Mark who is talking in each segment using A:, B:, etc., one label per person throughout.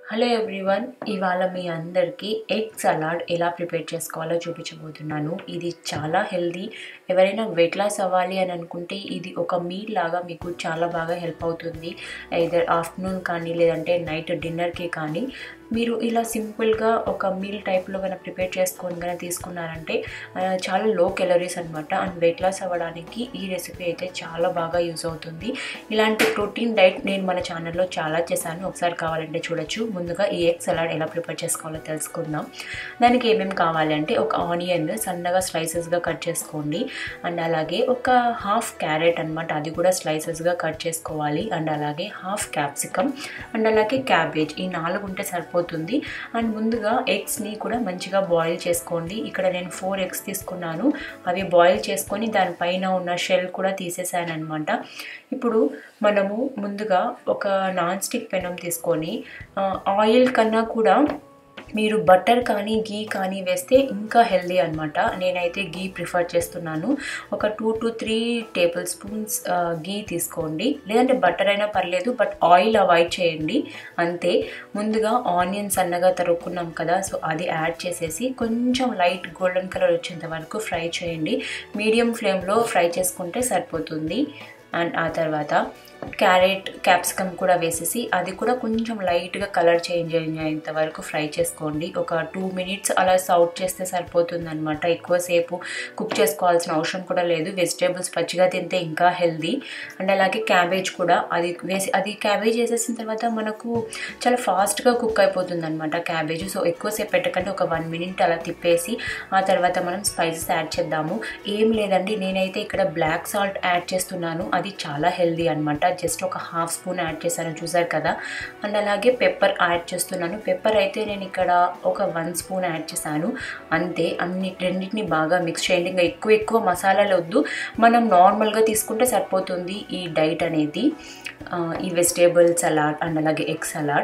A: hello everyone ఇవాళ మీ అందరికీ egg salad ఎలా ప్రిపేర్ చేసుకోవాలో చూపించబోతున్నాను ఇది చాలా హెల్దీ ఎవరైనా వెయిట్ లాస్ అవ్వాలి అని అనుకుంటే ఇది ఒక మీల్ లాగా మీకు చాలా బాగా హెల్ప్ అవుతుంది ఐదర్ ఆఫ్టర్నూన్ కానీ లేదంటే నైట్ డిన్నర్కి కానీ మీరు ఇలా సింపుల్గా ఒక మీల్ టైప్లో కనుక ప్రిపేర్ చేసుకొని కనుక తీసుకున్నారంటే ఆ, చాలా లో కెలరీస్ అనమాట అండ్ వెయిట్ లాస్ అవ్వడానికి ఈ రెసిపీ అయితే చాలా బాగా యూజ్ అవుతుంది ఇలాంటి ప్రోటీన్ డైట్ నేను మన ఛానల్లో చాలా చేశాను ఒకసారి కావాలంటే చూడొచ్చు ముందుగా ఈ ఎగ్ సలాడ్ ఎలా ప్రిపేర్ చేసుకోవాలో తెలుసుకుందాం దానికి ఏమేమి కావాలంటే ఒక ఆనియన్ సన్నగా స్లైసెస్గా కట్ చేసుకోండి అండ్ అలాగే ఒక హాఫ్ క్యారెట్ అనమాట అది కూడా స్లైసెస్గా కట్ చేసుకోవాలి అండ్ అలాగే హాఫ్ క్యాప్సికమ్ అండ్ అలాగే క్యాబేజ్ ఈ నాలుగు ఉంటే సరిపోతుంది అండ్ ముందుగా ఎగ్స్ని కూడా మంచిగా బాయిల్ చేసుకోండి ఇక్కడ నేను ఫోర్ ఎగ్స్ తీసుకున్నాను అవి బాయిల్ చేసుకొని దానిపైన ఉన్న షెల్ కూడా తీసేసాను అనమాట ఇప్పుడు మనము ముందుగా ఒక నాన్ స్టిక్ పెనం తీసుకొని ఆ, ఆయిల్ కన్నా కూడా మీరు బటర్ కానీ గీ కానీ వేస్తే ఇంకా హెల్దీ అనమాట నేనైతే గీ ప్రిఫర్ చేస్తున్నాను ఒక two to three tablespoons ghee తీసుకోండి లేదంటే బటర్ అయినా పర్లేదు బట్ ఆయిల్ అవాయిడ్ చేయండి అంతే ముందుగా ఆనియన్స్ సన్నగా తరుక్కున్నాం కదా సో అది యాడ్ చేసేసి కొంచెం లైట్ గోల్డెన్ కలర్ వచ్చేంత వరకు ఫ్రై చేయండి మీడియం ఫ్లేమ్లో ఫ్రై చేసుకుంటే సరిపోతుంది అండ్ ఆ తర్వాత క్యారెట్ క్యాప్సికమ్ కూడా వేసేసి అది కూడా కొంచెం లైట్గా కలర్ చేంజ్ అయ్యేంత వరకు ఫ్రై చేసుకోండి ఒక టూ మినిట్స్ అలా సౌట్ చేస్తే సరిపోతుంది అనమాట ఎక్కువసేపు కుక్ చేసుకోవాల్సిన అవసరం కూడా లేదు వెజిటేబుల్స్ పచ్చిగా తింటే ఇంకా హెల్దీ అండ్ అలాగే క్యాబేజ్ కూడా అది వేసి అది క్యాబేజ్ వేసేసిన తర్వాత మనకు చాలా ఫాస్ట్గా కుక్ అయిపోతుంది అనమాట క్యాబేజ్ సో ఎక్కువసేపు పెట్టకండి ఒక వన్ మినిట్ అలా తిప్పేసి ఆ తర్వాత మనం స్పైసెస్ యాడ్ చేద్దాము ఏం లేదండి నేనైతే ఇక్కడ బ్లాక్ సాల్ట్ యాడ్ చేస్తున్నాను అది చాలా హెల్దీ అనమాట జస్ట్ ఒక హాఫ్ స్పూన్ యాడ్ చేశాను చూసారు కదా అండ్ అలాగే పెప్పర్ యాడ్ చేస్తున్నాను పెప్పర్ అయితే నేను ఇక్కడ ఒక వన్ స్పూన్ యాడ్ చేశాను అంతే అన్ని రెండింటిని బాగా మిక్స్ చేయండి ఇంకా ఎక్కువ ఎక్కువ మసాలాలు వద్దు మనం నార్మల్గా తీసుకుంటే సరిపోతుంది ఈ డైట్ అనేది ఆ, ఈ వెజిటేబుల్ సలాడ్ అండ్ అలాగే ఎగ్ సలాడ్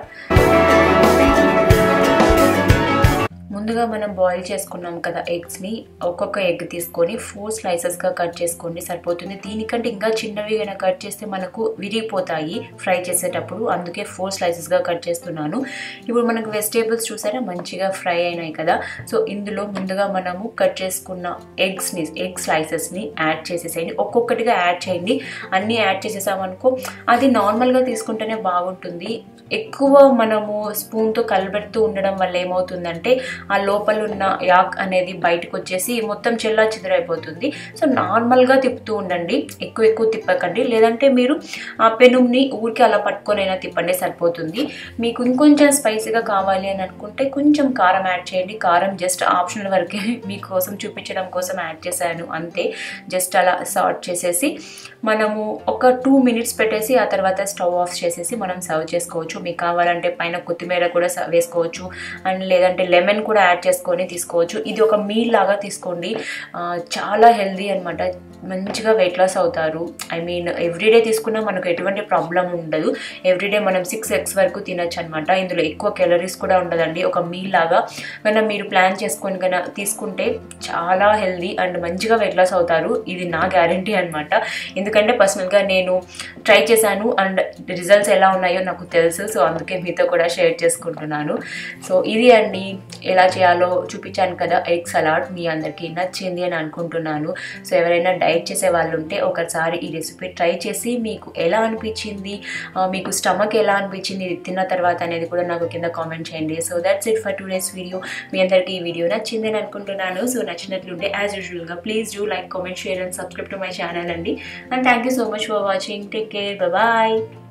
A: ముందుగా మనం బాయిల్ చేసుకున్నాం కదా ఎగ్స్ని ఒక్కొక్క ఎగ్ తీసుకొని ఫోర్ స్లైసెస్గా కట్ చేసుకోండి సరిపోతుంది దీనికంటే ఇంకా చిన్నవి కనుక కట్ చేస్తే మనకు విరిగిపోతాయి ఫ్రై చేసేటప్పుడు అందుకే ఫోర్ స్లైసెస్గా కట్ చేస్తున్నాను ఇప్పుడు మనకు వెజిటేబుల్స్ చూసారా మంచిగా ఫ్రై అయినాయి కదా సో ఇందులో ముందుగా మనము కట్ చేసుకున్న ఎగ్స్ని ఎగ్ స్లైసెస్ని యాడ్ చేసేసేయండి ఒక్కొక్కటిగా యాడ్ చేయండి అన్నీ యాడ్ చేసేసామనుకో అది నార్మల్గా తీసుకుంటేనే బాగుంటుంది ఎక్కువ మనము స్పూన్తో కలబెడుతూ ఉండడం వల్ల ఏమవుతుందంటే ఆ లోపల ఉన్న యాక్ అనేది బయటకు వచ్చేసి మొత్తం చెల్లా చెదరైపోతుంది సో నార్మల్గా తిప్పుతూ ఉండండి ఎక్కువ ఎక్కువ తిప్పకండి లేదంటే మీరు ఆ పెనుమ్ని ఊరికి అలా పట్టుకొనైనా తిప్పండి సరిపోతుంది మీకు ఇంకొంచెం స్పైసీగా కావాలి అని అనుకుంటే కొంచెం కారం యాడ్ చేయండి కారం జస్ట్ ఆప్షనల్ వరకే మీకోసం చూపించడం కోసం యాడ్ చేశాను అంతే జస్ట్ అలా సార్ట్ చేసేసి మనము ఒక టూ మినిట్స్ పెట్టేసి ఆ తర్వాత స్టవ్ ఆఫ్ చేసేసి మనం సర్వ్ చేసుకోవచ్చు మీకు కావాలంటే పైన కొత్తిమీర కూడా స- వేసుకోవచ్చు అండ్ లేదంటే లెమన్ కూడా యాడ్ చేసుకొని తీసుకోవచ్చు ఇది ఒక మీల్ లాగా తీసుకోండి ఆ, చాలా హెల్దీ అనమాట మంచిగా వెయిట్ లాస్ అవుతారు ఐ మీన్ ఎవ్రీడే తీసుకున్నా మనకు ఎటువంటి ప్రాబ్లం ఉండదు ఎవ్రీడే మనం సిక్స్ ఎగ్స్ వరకు తినొచ్చు అనమాట ఇందులో ఎక్కువ క్యాలరీస్ కూడా ఉండదండి ఒక మీల్ లాగా కన్నా మీరు ప్లాన్ చేసుకొని కన్నా తీసుకుంటే చాలా హెల్దీ అండ్ మంచిగా వెయిట్ లాస్ అవుతారు ఇది నా గ్యారంటీ అనమాట ఎందుకంటే పర్సనల్గా నేను ట్రై చేశాను అండ్ రిజల్ట్స్ ఎలా ఉన్నాయో నాకు తెలుసు సో అందుకే మీతో కూడా షేర్ చేసుకుంటున్నాను సో ఇది అండి ఎలా చేయాలో చూపించాను కదా ఎగ్ సలాడ్ మీ అందరికీ నచ్చింది అని అనుకుంటున్నాను సో ఎవరైనా డైట్ చేసే వాళ్ళు ఉంటే ఒకసారి ఈ రెసిపీ ట్రై చేసి మీకు ఎలా అనిపించింది ఆ, మీకు స్టమక్ ఎలా అనిపించింది ఇది తిన్న తర్వాత అనేది కూడా నాకు కింద కామెంట్ చేయండి so that's it for today's video మీ అందరికీ ఈ వీడియో నచ్చింది అని అనుకుంటున్నాను సో నచ్చినట్లుంటే యాజ్ యూజువల్గా please do like comment share and subscribe to my channel అండి and thank you so much for watching take care bye